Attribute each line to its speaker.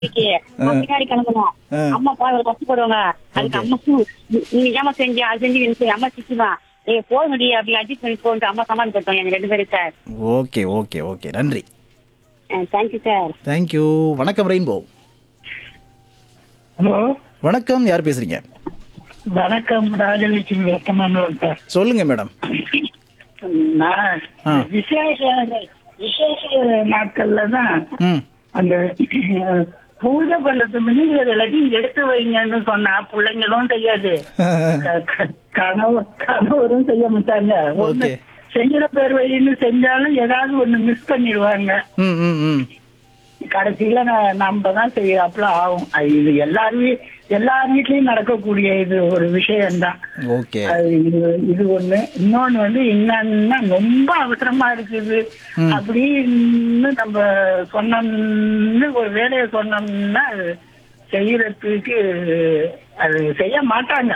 Speaker 1: இன்னைக்கு நான் பின்னாடி கிளம்பணும்
Speaker 2: ஆ.
Speaker 1: அம்மா அப்பா இவ்வளவு கஷ்டப்படுவாங்க அதுக்கு
Speaker 2: Okay.
Speaker 1: அம்மா சு- நீ- நீ ஏமா செஞ்ச அது செஞ்சு எனக்கு அம்மா சிச்சுமா நீ போக முடியும் அப்படி அட்ஜஸ்ட் பண்ணி போன்ட்டு அம்மா சமாளம் படுத்தோம் எங்க ரெண்டு பேரும் சார்
Speaker 2: ஓகே ஓகே ஓகே நன்றி
Speaker 1: தேங்க்யூ சார்
Speaker 2: தேங்க்யூ வணக்கம் ரெயின்போ
Speaker 3: ஹலோ
Speaker 2: வணக்கம் யார் பேசுறீங்க
Speaker 3: வணக்கம் ராஜலட்சுமி வெக்கமானவர் சார்
Speaker 2: சொல்லுங்க மேடம்
Speaker 3: நான்
Speaker 2: ஆ.
Speaker 3: விசேஷ விசேஷ நாட்கள்ல தான்
Speaker 2: ம்
Speaker 3: அந்த அஹ், பூஜை பண்றது முன்னாடி அது எல்லாத்தையும் எடுத்து வைங்கன்னு சொன்னா பிள்ளைங்களும் செய்யாது க- க- கணவர் கணவரும் செய்ய மாட்டாங்க ஒண்ணு
Speaker 2: Okay.
Speaker 3: செய்யற பேர் வழின்னு செஞ்சாலும் ஏதாவது ஒண்ணு மிஸ் பண்ணிடுவாங்க
Speaker 2: ம் ம் ம்
Speaker 3: கடைசியில ந- நம்ம தான் செய்யறாப்புல ஆகும் அது இது எல்லாரும் வீ- எல்லார் வீட்லயும் நடக்கக்கூடிய இது ஒரு விஷயம்தான்
Speaker 2: ஓகே
Speaker 3: அது இது இது ஒண்ணு இன்னொன்னு வந்து என்னன்னா ரொம்ப அவசரமா இருக்குது அப்படின்னு நம்ம சொன்னோம்னு ஒரு வேலையை சொன்னோம்னா அது செய்யறதுக்கு அது செய்ய மாட்டாங்க